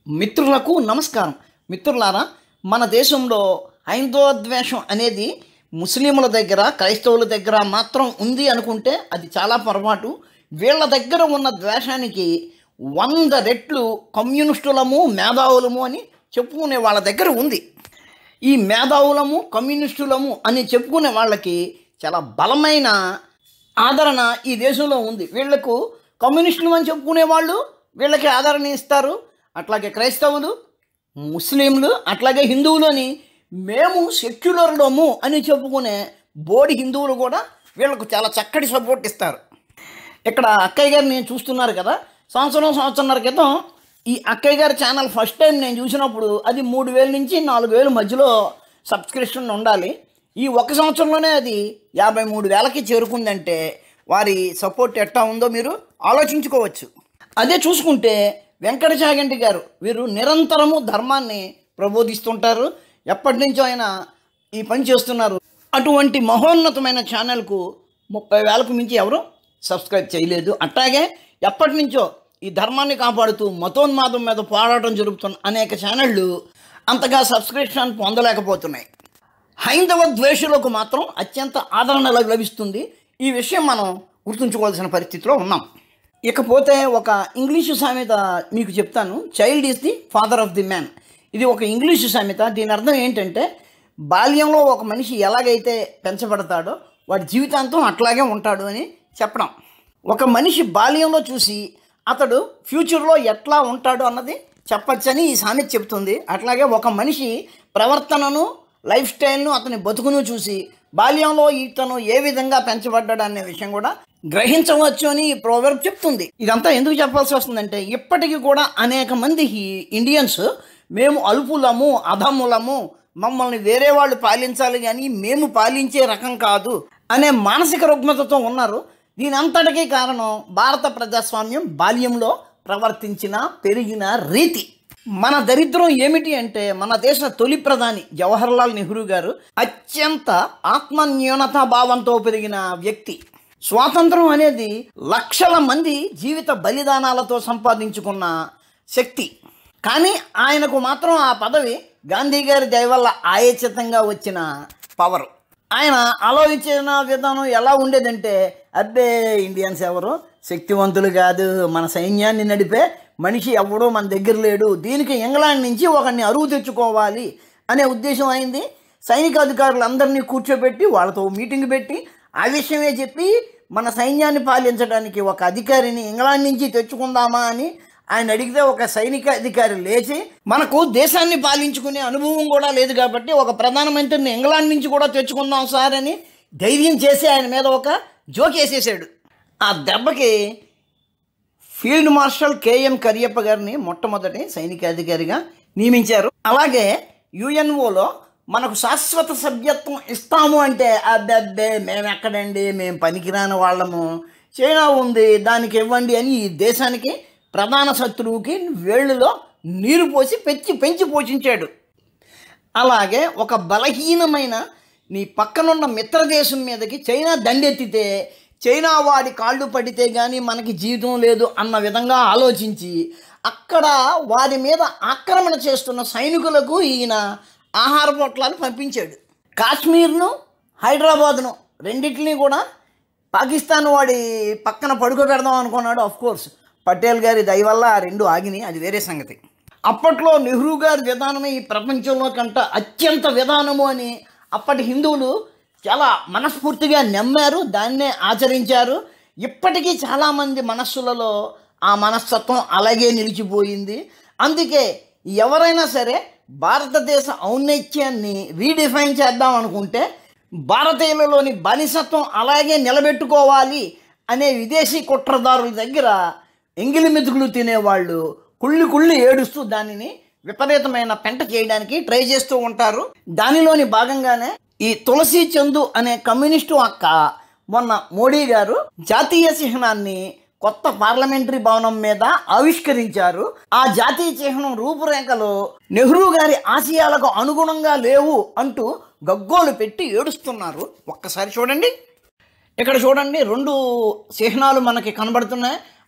మిత్రులకు నమస్కారం మిత్రులారా మన దేశంలో హైందవ ద్వేషం అనేది ముస్లింల దగ్గర క్రైస్తవుల దగ్గర మాత్రం ఉంది అనుకుంటే అది చాలా పొరపాటు వీళ్ళ దగ్గర ఉన్న ద్వేషానికి వంద రెట్లు కమ్యూనిస్టులము మేధావులము అని చెప్పుకునే వాళ్ళ దగ్గర ఉంది ఈ మేధావులము కమ్యూనిస్టులము అని చెప్పుకునే వాళ్ళకి చాలా బలమైన ఆదరణ ఈ దేశంలో ఉంది వీళ్లకు కమ్యూనిస్టులు అని చెప్పుకునే వాళ్ళు వీళ్ళకి ఆదరణ ఇస్తారు అట్లాగే క్రైస్తవులు ముస్లింలు అట్లాగే హిందువులు అని మేము సెక్యులర్లము అని చెప్పుకునే బోడి హిందువులు కూడా వీళ్ళకు చాలా చక్కటి సపోర్ట్ ఇస్తారు ఇక్కడ అక్కయ్య గారు నేను చూస్తున్నారు కదా సంవత్సరం సంవత్సరంన్నర క్రితం ఈ అక్కయ్య గారి ఛానల్ ఫస్ట్ టైం నేను చూసినప్పుడు అది మూడు వేల నుంచి నాలుగు వేలు మధ్యలో సబ్స్క్రిప్షన్ ఉండాలి ఈ ఒక సంవత్సరంలోనే అది యాభై మూడు వేలకి చేరుకుందంటే వారి సపోర్ట్ ఎట్టా ఉందో మీరు ఆలోచించుకోవచ్చు అదే చూసుకుంటే వెంకట చాగంటి గారు వీరు నిరంతరము ధర్మాన్ని ప్రబోధిస్తుంటారు ఎప్పటి నుంచో ఆయన ఈ పని చేస్తున్నారు అటువంటి మహోన్నతమైన ఛానల్కు ముప్పై వేలకు మించి ఎవరు సబ్స్క్రైబ్ చేయలేదు అట్లాగే ఎప్పటి నుంచో ఈ ధర్మాన్ని కాపాడుతూ మతోన్మాదం మీద పోరాటం జరుపుతున్న అనేక ఛానళ్ళు అంతగా సబ్స్క్రిప్షన్ పొందలేకపోతున్నాయి హైందవ ద్వేషులకు మాత్రం అత్యంత ఆదరణ లభి- లభిస్తుంది ఈ విషయం మనం గుర్తుంచుకోవాల్సిన పరిస్థితిలో ఉన్నాం ఇకపోతే ఒక ఇంగ్లీషు సామెత మీకు చెప్తాను child is the father of the man ఇది ఒక ఇంగ్లీషు సామెత దీని అర్థం ఏంటంటే బాల్యంలో ఒక మనిషి ఎలాగైతే పెంచబడతాడో వాడి జీవితాంతం అట్లాగే ఉంటాడు అని చెప్పడం ఒక మనిషి బాల్యంలో చూసి అతడు ఫ్యూచర్లో ఎట్లా ఉంటాడు అన్నది చెప్పచ్చని ఈ సామెత చెప్తుంది అట్లాగే ఒక మనిషి ప్రవర్తనను లైఫ్ స్టైల్ను అతని బతుకును చూసి బాల్యంలో ఇతను ఏ విధంగా పెంచబడ్డాడు అనే విషయం కూడా గ్రహించవచ్చు అని ఈ ప్రోవర్బ్ చెప్తుంది ఇదంతా ఎందుకు చెప్పాల్సి వస్తుందంటే ఇప్పటికీ కూడా అనేక మంది ఈ ఇండియన్స్ మేము అల్పులము అధములము మమ్మల్ని వేరే వాళ్ళు పాలించాలి కానీ మేము పాలించే రకం కాదు అనే మానసిక రుగ్మతతో ఉన్నారు దీని అంతటికీ కారణం భారత ప్రజాస్వామ్యం బాల్యంలో ప్రవర్తించిన పెరిగిన రీతి మన దరిద్రం ఏమిటి అంటే మన దేశ తొలి ప్రధాని జవహర్లాల్ నెహ్రూ గారు అత్యంత ఆత్మన్యూనతా భావంతో పెరిగిన వ్యక్తి స్వాతంత్రం అనేది లక్షల మంది జీవిత బలిదానాలతో సంపాదించుకున్న శక్తి కానీ ఆయనకు మాత్రం ఆ పదవి గాంధీ గారి దయ వల్ల ఆయచితంగా వచ్చిన పవర్ ఆయన ఆలోచించిన విధానం ఎలా ఉండేదంటే అబ్బే ఇండియన్స్ ఎవరు శక్తివంతులు కాదు మన సైన్యాన్ని నడిపే మనిషి ఎవడో మన దగ్గర లేడు దీనికి ఇంగ్లాండ్ నుంచి ఒకరిని అరువు తెచ్చుకోవాలి అనే ఉద్దేశం అయింది సైనిక అధికారులందరినీ కూర్చోబెట్టి వాళ్ళతో మీటింగ్ పెట్టి ఆ విషయమే చెప్పి మన సైన్యాన్ని పాలించడానికి ఒక అధికారిని ఇంగ్లాండ్ నుంచి తెచ్చుకుందామా అని ఆయన అడిగితే ఒక సైనిక అధికారి లేచి మనకు దేశాన్ని పాలించుకునే అనుభవం కూడా లేదు కాబట్టి ఒక ప్రధానమంత్రిని ఇంగ్లాండ్ నుంచి కూడా తెచ్చుకుందాం సార్ అని ధైర్యం చేసి ఆయన మీద ఒక జోకేసేసాడు ఆ దెబ్బకి ఫీల్డ్ మార్షల్ కేఎం కరియప్ప గారిని మొట్టమొదటి సైనిక అధికారిగా నియమించారు అలాగే యుఎన్ఓలో మనకు శాశ్వత సభ్యత్వం ఇస్తాము అంటే అబ్బే మేము ఎక్కడండి మేము పనికిరాని వాళ్ళము చైనా ఉంది దానికి ఇవ్వండి అని ఈ దేశానికి ప్రధాన శత్రువుకి వేళ్ళులో నీరు పోసి పెంచి పెంచి పోషించాడు అలాగే ఒక బలహీనమైన నీ పక్కనున్న మిత్రదేశం మీదకి చైనా దండెత్తితే చైనా వాడి కాళ్ళు పడితే కానీ మనకి జీవితం లేదు అన్న విధంగా ఆలోచించి అక్కడ వారి మీద ఆక్రమణ చేస్తున్న సైనికులకు ఈయన ఆహార పొట్లాలు పంపించాడు కాశ్మీర్ను హైదరాబాద్ను రెండింటినీ కూడా పాకిస్తాన్ వాడి పక్కన పడుకోబెడదాం అనుకున్నాడు ఆఫ్ కోర్స్ పటేల్ గారి దయ వల్ల ఆ రెండు ఆగినాయి అది వేరే సంగతి అప్పట్లో నెహ్రూ గారి విధానమే ఈ ప్రపంచంలో కంట అత్యంత విధానము అని అప్పటి హిందువులు చాలా మనస్ఫూర్తిగా నమ్మారు దాన్నే ఆచరించారు ఇప్పటికీ చాలామంది మనస్సులలో ఆ మనస్తత్వం అలాగే నిలిచిపోయింది అందుకే ఎవరైనా సరే భారతదేశ ఔన్నత్యాన్ని రీడిఫైన్ చేద్దాం అనుకుంటే భారతీయులలోని బానిసత్వం అలాగే నిలబెట్టుకోవాలి అనే విదేశీ కుట్రదారుల దగ్గర ఎంగిలి మెతుకులు తినేవాళ్ళు కుళ్ళి కుళ్ళి ఏడుస్తూ దానిని విపరీతమైన పెంట చేయడానికి ట్రై చేస్తూ ఉంటారు దానిలోని భాగంగానే ఈ తులసి చందు అనే కమ్యూనిస్టు అక్క మొన్న మోడీ గారు జాతీయ చిహ్నాన్ని కొత్త పార్లమెంటరీ భవనం మీద ఆవిష్కరించారు ఆ జాతీయ చిహ్నం రూపురేఖలు నెహ్రూ గారి ఆశయాలకు అనుగుణంగా లేవు అంటూ గగ్గోలు పెట్టి ఏడుస్తున్నారు ఒక్కసారి చూడండి ఇక్కడ చూడండి రెండు చిహ్నాలు మనకి కనబడుతున్నాయి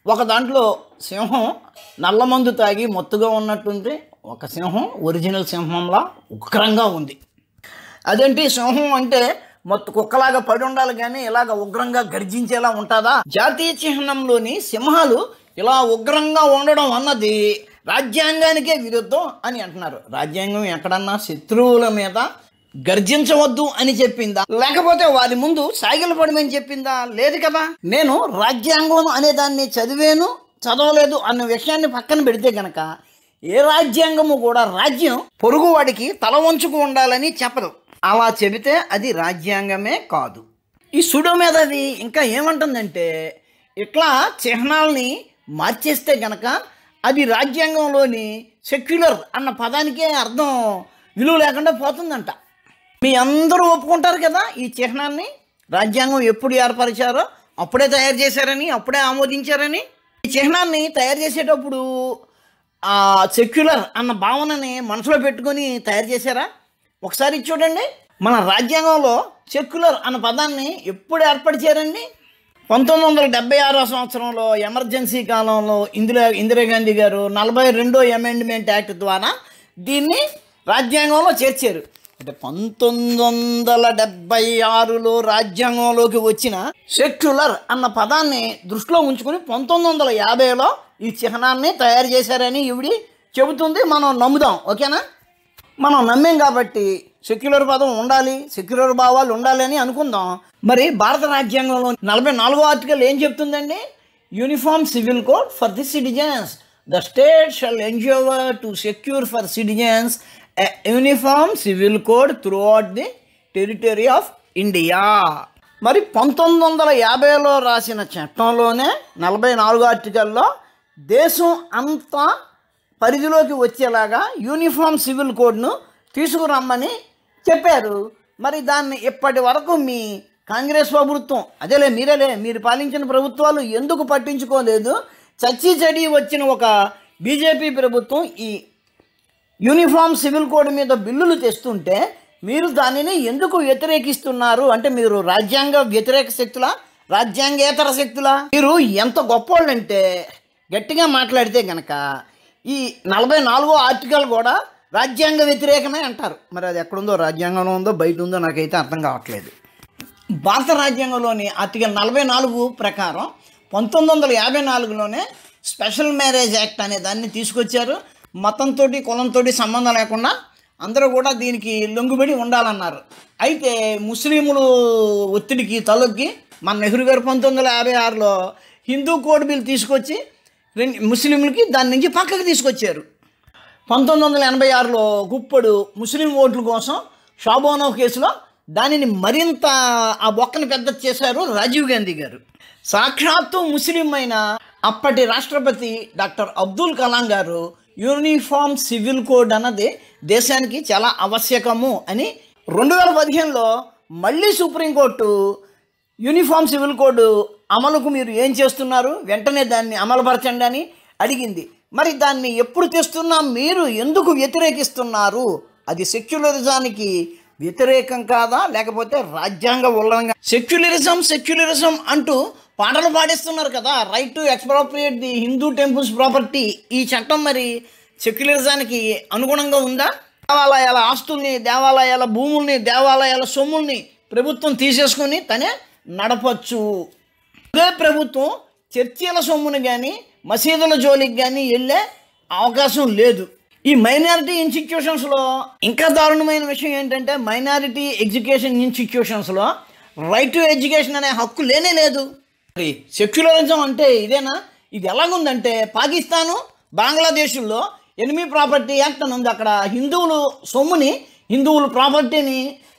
ఒక దాంట్లో సింహం నల్ల మందు తాగి మొత్తుగా ఉన్నట్టుంది ఒక సింహం ఒరిజినల్ సింహంలా ఉగ్రంగా ఉంది అదేంటి సింహం అంటే మొత్తం కుక్కలాగా పడి ఉండాలి కానీ ఇలాగ ఉగ్రంగా గర్జించేలా ఉంటుందా జాతీయ చిహ్నంలోని సింహాలు ఇలా ఉగ్రంగా ఉండడం అన్నది రాజ్యాంగానికే విరుద్ధం అని అంటున్నారు రాజ్యాంగం ఎక్కడన్నా శత్రువుల మీద గర్జించవద్దు అని చెప్పిందా లేకపోతే వారి ముందు సాగిల పడమని చెప్పిందా లేదు కదా నేను రాజ్యాంగం అనే దాన్ని చదివాను చదవలేదు అన్న విషయాన్ని పక్కన పెడితే గనక ఏ రాజ్యాంగము కూడా రాజ్యం పొరుగువాడికి తల వంచుకు ఉండాలని చెప్పదు అలా చెబితే అది రాజ్యాంగమే కాదు ఈ సుడో మీద అది ఇంకా ఏమంటుందంటే ఇట్లా చిహ్నాల్ని మార్చేస్తే గనక అది రాజ్యాంగంలోని సెక్యులర్ అన్న పదానికే అర్థం విలువ లేకుండా పోతుందంట మీ అందరూ ఒప్పుకుంటారు కదా ఈ చిహ్నాన్ని రాజ్యాంగం ఎప్పుడు ఏర్పరిచారో అప్పుడే తయారు చేశారని అప్పుడే ఆమోదించారని ఈ చిహ్నాన్ని తయారు చేసేటప్పుడు ఆ సెక్యులర్ అన్న భావనని మనసులో పెట్టుకొని తయారు చేశారా ఒకసారి ఇది చూడండి మన రాజ్యాంగంలో సెక్యులర్ అన్న పదాన్ని ఎప్పుడు ఏర్పరిచారండి పంతొమ్మిది వందల డెబ్బై ఆరో సంవత్సరంలో ఎమర్జెన్సీ కాలంలో ఇందిరా ఇందిరాగాంధీ గారు నలభై రెండో అమెండ్మెంట్ యాక్ట్ ద్వారా దీన్ని రాజ్యాంగంలో చేర్చారు అంటే పంతొమ్మిది వందల డెబ్బై ఆరులో రాజ్యాంగంలోకి వచ్చిన సెక్యులర్ అన్న పదాన్ని దృష్టిలో ఉంచుకుని పంతొమ్మిది వందల యాభైలో ఈ చిహ్నాన్ని తయారు చేశారని ఇవిడి చెబుతుంది మనం నమ్ముదాం ఓకేనా మనం నమ్మేం కాబట్టి సెక్యులర్ పదం ఉండాలి సెక్యులర్ భావాలు ఉండాలి అని అనుకుందాం మరి భారత రాజ్యాంగంలో నలభై నాలుగో ఆర్టికల్ ఏం చెప్తుందండి uniform civil code for the citizens the state shall endeavour to secure for citizens uniform civil code throughout the territory of India మరి పంతొమ్మిది వందల యాభైలో రాసిన చట్టంలోనే నలభై నాలుగో ఆర్టికల్లో దేశం అంతా పరిధిలోకి వచ్చేలాగా యూనిఫామ్ సివిల్ కోడ్ను తీసుకురమ్మని చెప్పారు మరి దాన్ని ఇప్పటి వరకు మీ కాంగ్రెస్ ప్రభుత్వం అదేలే మీరేలే మీరు పాలించిన ప్రభుత్వాలు ఎందుకు పట్టించుకోలేదు చచ్చి చెడి వచ్చిన ఒక బీజేపీ ప్రభుత్వం ఈ యూనిఫామ్ సివిల్ కోడ్ మీద బిల్లులు తెస్తుంటే మీరు దానిని ఎందుకు వ్యతిరేకిస్తున్నారు అంటే మీరు రాజ్యాంగ వ్యతిరేక శక్తుల రాజ్యాంగేతర శక్తుల మీరు ఎంత గొప్పోళ్ళంటే గట్టిగా మాట్లాడితే గనక ఈ నలభై నాలుగో ఆర్టికల్ కూడా రాజ్యాంగ వ్యతిరేకమే అంటారు మరి అది ఎక్కడుందో రాజ్యాంగంలో ఉందో బయట ఉందో నాకైతే అర్థం కావట్లేదు భారత రాజ్యాంగంలోని ఆర్టికల్ నలభై నాలుగు ప్రకారం పంతొమ్మిది వందల యాభై నాలుగులోనే స్పెషల్ మ్యారేజ్ యాక్ట్ అనే దాన్ని తీసుకొచ్చారు మతంతో కులంతో సంబంధం లేకుండా అందరూ కూడా దీనికి లొంగుబడి ఉండాలన్నారు అయితే ముస్లింలు ఒత్తిడికి తలొగ్గి మన నెహ్రూ గారు పంతొమ్మిది వందల యాభై ఆరులో హిందూ కోడ్ బిల్ తీసుకొచ్చి రెండు ముస్లింలకి దాని నుంచి పక్కకి తీసుకొచ్చారు పంతొమ్మిది వందల ఎనభై ఆరులో గుప్పడు ముస్లిం ఓట్ల కోసం షాబోనో కేసులో దానిని మరింత ఆ బొక్కను పెద్ద చేశారు రాజీవ్ గాంధీ గారు సాక్షాత్తు ముస్లిం అయిన అప్పటి రాష్ట్రపతి డాక్టర్ అబ్దుల్ కలాం గారు యూనిఫామ్ సివిల్ కోడ్ అన్నది దేశానికి చాలా ఆవశ్యకము అని రెండు వేల పదిహేనులో మళ్ళీ సుప్రీంకోర్టు యూనిఫామ్ సివిల్ కోడ్ అమలుకు మీరు ఏం చేస్తున్నారు వెంటనే దాన్ని అమలుపరచండి అని అడిగింది మరి దాన్ని ఎప్పుడు తెస్తున్నా మీరు ఎందుకు వ్యతిరేకిస్తున్నారు అది సెక్యులరిజానికి వ్యతిరేకం కాదా లేకపోతే రాజ్యాంగ ఉల్లంఘన సెక్యులరిజం సెక్యులరిజం అంటూ పాటలు పాడిస్తున్నారు కదా right to expropriate the Hindu temples property ఈ చట్టం మరి సెక్యులరిజానికి అనుగుణంగా ఉందా దేవాలయాల ఆస్తుల్ని దేవాలయాల భూముల్ని దేవాలయాల సొమ్ముల్ని ప్రభుత్వం తీసేసుకొని తనే నడపచ్చు ఇదే ప్రభుత్వం చర్చీల సొమ్మును కానీ మసీదుల జోలికి కానీ వెళ్ళే అవకాశం లేదు ఈ మైనారిటీ ఇన్స్టిట్యూషన్స్లో ఇంకా దారుణమైన విషయం ఏంటంటే మైనారిటీ ఎడ్యుకేషన్ ఇన్స్టిట్యూషన్స్లో రైట్ టు ఎడ్యుకేషన్ అనే హక్కు లేనే లేదు మరి సెక్యులరిజం అంటే ఇదేనా ఇది ఎలాగుందంటే పాకిస్తాను బంగ్లాదేశ్లో ఎనిమి ప్రాపర్టీ యాక్ట్ అని ఉంది అక్కడ హిందువులు సొమ్ముని హిందువుల ప్రాపర్టీని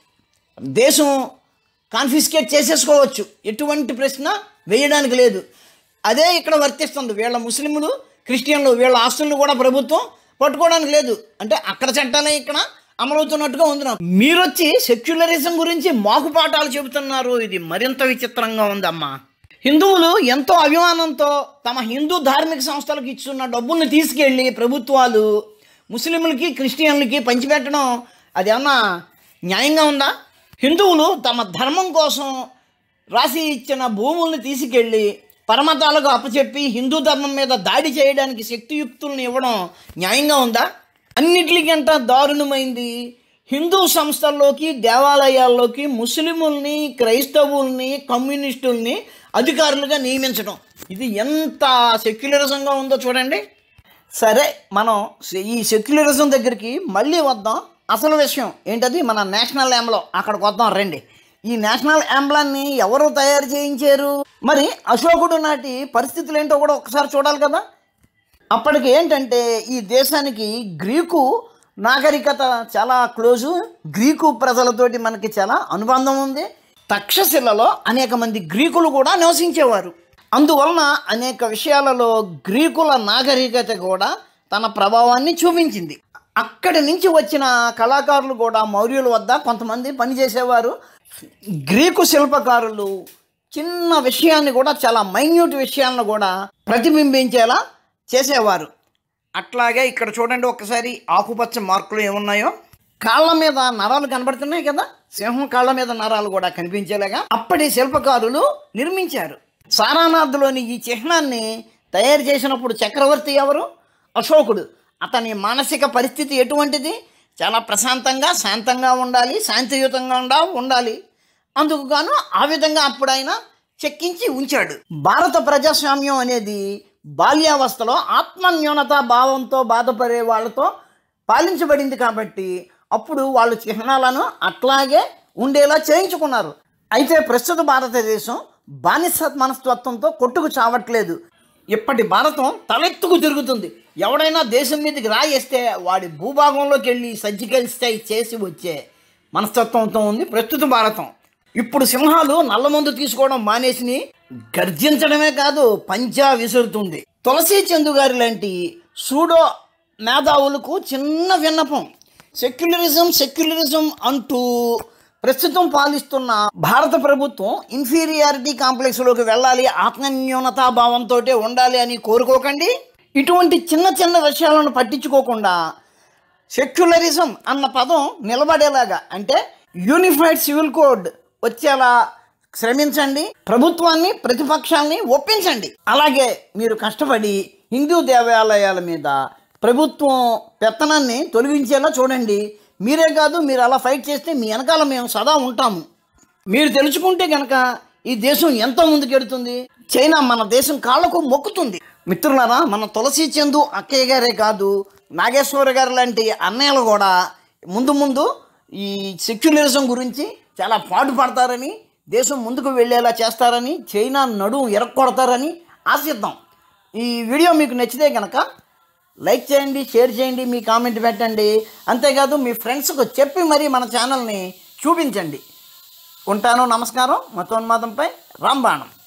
దేశం కాన్ఫిస్కేట్ చేసేసుకోవచ్చు ఎటువంటి ప్రశ్న వేయడానికి లేదు అదే ఇక్కడ వర్తిస్తుంది వీళ్ళ ముస్లింలు క్రిస్టియన్లు వీళ్ళ ఆస్తులను కూడా ప్రభుత్వం పట్టుకోవడానికి లేదు అంటే అక్కడ చట్టాలే ఇక్కడ అమలవుతున్నట్టుగా ఉంది నాకు మీరొచ్చి సెక్యులరిజం గురించి మాకు పాఠాలు చెబుతున్నారు ఇది మరింత విచిత్రంగా ఉందమ్మా హిందువులు ఎంతో అభిమానంతో తమ హిందూ ధార్మిక సంస్థలకు ఇస్తున్న డబ్బుల్ని తీసుకెళ్ళి ప్రభుత్వాలు ముస్లింలకి క్రిస్టియన్లకి పంచిపెట్టడం అది ఏమన్నా న్యాయంగా ఉందా హిందువులు తమ ధర్మం కోసం రాసి ఇచ్చిన భూముల్ని తీసుకెళ్ళి పరమతాలకు అప్పచెప్పి హిందూ ధర్మం మీద దాడి చేయడానికి శక్తియుక్తుల్ని ఇవ్వడం న్యాయంగా ఉందా అన్నిటికంట దారుణమైంది హిందూ సంస్థల్లోకి దేవాలయాల్లోకి ముస్లిముల్ని క్రైస్తవుల్ని కమ్యూనిస్టుల్ని అధికారులుగా నియమించడం ఇది ఎంత సెక్యులరిజంగా ఉందో చూడండి సరే మనం సె- ఈ సెక్యులరిజం దగ్గరికి మళ్ళీ వద్దాం అసలు విషయం ఏంటది మన నేషనల్ యాంబ్లో అక్కడికి వద్దాం రండి ఈ నేషనల్ యాంబ్లాన్ని ఎవరు తయారు చేయించారు మరి అశోకుడు నాటి పరిస్థితులు ఏంటో కూడా ఒకసారి చూడాలి కదా అప్పటికి ఏంటంటే ఈ దేశానికి గ్రీకు నాగరికత చాలా క్లోజు గ్రీకు ప్రజలతోటి మనకి చాలా అనుబంధం ఉంది తక్షశిలలో అనేక మంది గ్రీకులు కూడా నివసించేవారు అందువలన అనేక విషయాలలో గ్రీకుల నాగరికత కూడా తన ప్రభావాన్ని చూపించింది అక్కడి నుంచి వచ్చిన కళాకారులు కూడా మౌర్యుల వద్ద కొంతమంది పనిచేసేవారు గ్రీకు శిల్పకారులు చిన్న విషయాన్ని కూడా చాలా మైన్యూట్ విషయాలను కూడా ప్రతిబింబించేలా చేసేవారు అట్లాగే ఇక్కడ చూడండి ఒకసారి ఆకుపచ్చ మార్కులు ఏమున్నాయో కాళ్ళ మీద నరాలు కనబడుతున్నాయి కదా సింహం కాళ్ళ మీద నరాలు కూడా కనిపించేలాగా అప్పటి శిల్పకారులు నిర్మించారు సారానాథ్లోని ఈ చిహ్నాన్ని తయారు చేసినప్పుడు చక్రవర్తి ఎవరు అశోకుడు అతని మానసిక పరిస్థితి ఎటువంటిది చాలా ప్రశాంతంగా శాంతంగా ఉండాలి శాంతియుతంగా ఉండా ఉండాలి అందుకు గాను ఆ విధంగా అప్పుడు ఆయన చెక్కించి ఉంచాడు భారత ప్రజాస్వామ్యం అనేది బాల్యావస్థలో ఆత్మన్యూనత భావంతో బాధపడే వాళ్ళతో పాలించబడింది కాబట్టి అప్పుడు వాళ్ళు చిహ్నాలను అట్లాగే ఉండేలా చేయించుకున్నారు అయితే ప్రస్తుత భారతదేశం బానిస మనస్తత్వంతో కొట్టుకు చావట్లేదు ఇప్పటి భారతం తలెత్తుకు తిరుగుతుంది ఎవడైనా దేశం మీదకి రాయేస్తే వాడి భూభాగంలోకి వెళ్ళి సర్జికల్ స్ట్రైక్ చేసి వచ్చే మనస్తత్వంతో ఉంది ప్రస్తుత భారతం ఇప్పుడు సింహాలు నల్లమందు తీసుకోవడం మానేసి గర్జించడమే కాదు పంజా విసురుతుంది తులసి చందు గారి లాంటి సూడో మేధావులకు చిన్న విన్నపం సెక్యులరిజం సెక్యులరిజం అంటూ ప్రస్తుతం పాలిస్తున్న భారత ప్రభుత్వం ఇన్ఫీరియారిటీ కాంప్లెక్స్లోకి వెళ్ళాలి ఆత్మన్యూనతా భావంతో ఉండాలి అని కోరుకోకండి ఇటువంటి చిన్న చిన్న విషయాలను పట్టించుకోకుండా సెక్యులరిజం అన్న పదం నిలబడేలాగా అంటే యూనిఫైడ్ సివిల్ కోడ్ వచ్చేలా శ్రమించండి ప్రభుత్వాన్ని ప్రతిపక్షాల్ని ఒప్పించండి అలాగే మీరు కష్టపడి హిందూ దేవాలయాల మీద ప్రభుత్వం పెత్తనాన్ని తొలగించేలా చూడండి మీరే కాదు మీరు అలా ఫైట్ చేస్తే మీ వెనకాల మేము సదా ఉంటాము మీరు తెలుసుకుంటే గనక ఈ దేశం ఎంతో ముందుకెడుతుంది చైనా మన దేశం కాళ్ళకు మొక్కుతుంది మిత్రులారా మన తులసి చందు అక్కయ్య గారే కాదు నాగేశ్వర గారు లాంటి అన్నయ్యలు కూడా ముందు ముందు ఈ సెక్యులరిజం గురించి చాలా పాటుపడతారని దేశం ముందుకు వెళ్ళేలా చేస్తారని చైనా నడుము ఎరక్కొడతారని ఆశిద్దాం ఈ వీడియో మీకు నచ్చితే కనుక లైక్ చేయండి షేర్ చేయండి మీ కామెంట్ పెట్టండి అంతేకాదు మీ ఫ్రెండ్స్కు చెప్పి మరీ మన ఛానల్ని చూపించండి ఉంటాను నమస్కారం మతోన్మాదంపై రాంబాణం